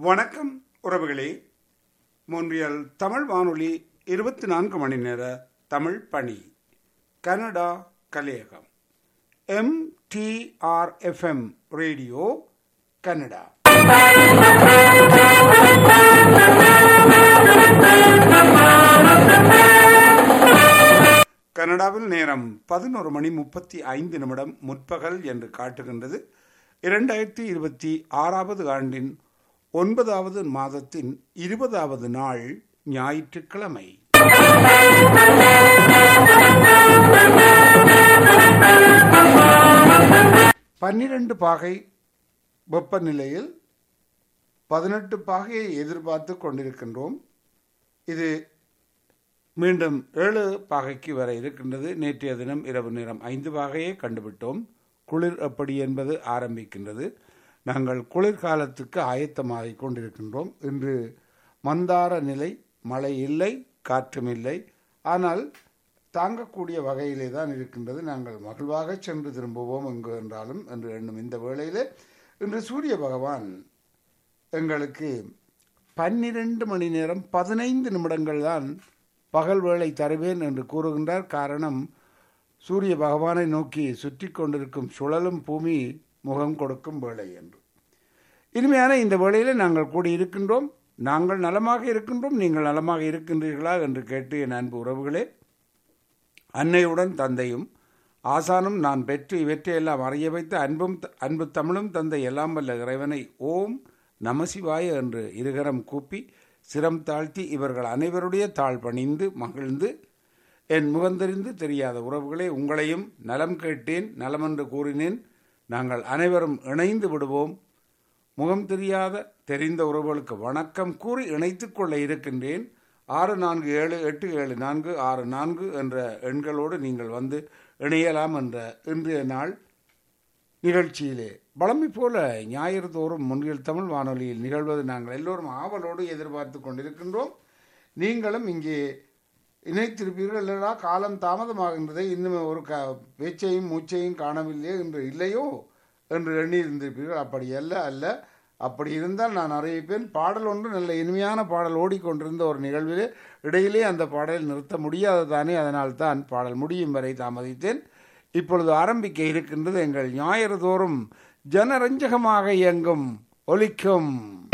வணக்கம் உறவுகளே மோன்றியல் தமிழ் வானொலி இருபத்தி நான்கு மணி நேர தமிழ் பணி கனடா கலையகம் எம்டிஆர்எஃப்எம் ரேடியோ கனடா கனடாவில் நேரம் பதினோரு மணி முப்பத்தி ஐந்து நிமிடம் முற்பகல் என்று காட்டுகின்றது இரண்டாயிரத்தி இருபத்தி ஆறாவது ஆண்டின் ஒன்பதாவது மாதத்தின் இருபதாவது நாள் ஞாயிற்றுக்கிழமை பன்னிரண்டு பாகை வெப்பநிலையில் பதினெட்டு பாகையை எதிர்பார்த்து கொண்டிருக்கின்றோம் இது மீண்டும் ஏழு பாகைக்கு வர இருக்கின்றது நேற்றைய தினம் இரவு நேரம் ஐந்து பாகையை கண்டுவிட்டோம் குளிர் எப்படி என்பது ஆரம்பிக்கின்றது நாங்கள் குளிர்காலத்துக்கு ஆயத்தமாகிக் கொண்டிருக்கின்றோம் இன்று மந்தார நிலை மழை இல்லை காற்றும் இல்லை ஆனால் தாங்கக்கூடிய வகையிலே தான் இருக்கின்றது நாங்கள் மகிழ்வாக சென்று திரும்புவோம் எங்கு என்றாலும் என்று எண்ணும் இந்த வேளையிலே இன்று சூரிய பகவான் எங்களுக்கு பன்னிரண்டு மணி நேரம் பதினைந்து நிமிடங்கள் தான் பகல் வேளை தருவேன் என்று கூறுகின்றார் காரணம் சூரிய பகவானை நோக்கி சுற்றி கொண்டிருக்கும் சுழலும் பூமி முகம் கொடுக்கும் வேளை என்று இனிமையான இந்த வேளையில் நாங்கள் கூடி இருக்கின்றோம் நாங்கள் நலமாக இருக்கின்றோம் நீங்கள் நலமாக இருக்கின்றீர்களா என்று கேட்டு என் அன்பு உறவுகளே அன்னையுடன் தந்தையும் ஆசானும் நான் பெற்று இவற்றையெல்லாம் அறிய வைத்த அன்பும் அன்பு தமிழும் தந்தை எல்லாம் வல்ல இறைவனை ஓம் நமசிவாய என்று இருகரம் கூப்பி சிரம் தாழ்த்தி இவர்கள் அனைவருடைய தாழ் பணிந்து மகிழ்ந்து என் முகந்தறிந்து தெரியாத உறவுகளே உங்களையும் நலம் கேட்டேன் நலமென்று கூறினேன் நாங்கள் அனைவரும் இணைந்து விடுவோம் முகம் தெரியாத தெரிந்த உறவுகளுக்கு வணக்கம் கூறி இணைத்துக் கொள்ள இருக்கின்றேன் ஆறு நான்கு ஏழு எட்டு ஏழு நான்கு ஆறு நான்கு என்ற எண்களோடு நீங்கள் வந்து இணையலாம் என்ற இன்றைய நாள் நிகழ்ச்சியிலே வளமை போல ஞாயிறு தோறும் முன்னில் தமிழ் வானொலியில் நிகழ்வது நாங்கள் எல்லோரும் ஆவலோடு எதிர்பார்த்து கொண்டிருக்கின்றோம் நீங்களும் இங்கே இணைத்திருப்பீர்கள் இல்லைனா காலம் தாமதமாகின்றதை இன்னும் ஒரு க பேச்சையும் மூச்சையும் காணவில்லையே என்று இல்லையோ என்று எண்ணியிருந்திருப்பீர்கள் அப்படி அல்ல அல்ல அப்படி இருந்தால் நான் அறிவிப்பேன் பாடல் ஒன்று நல்ல இனிமையான பாடல் ஓடிக்கொண்டிருந்த ஒரு நிகழ்விலே இடையிலே அந்த பாடலை நிறுத்த முடியாததானே அதனால் தான் பாடல் முடியும் வரை தாமதித்தேன் இப்பொழுது ஆரம்பிக்க இருக்கின்றது எங்கள் ஞாயிறு தோறும் ஜனரஞ்சகமாக இயங்கும் ஒலிக்கும்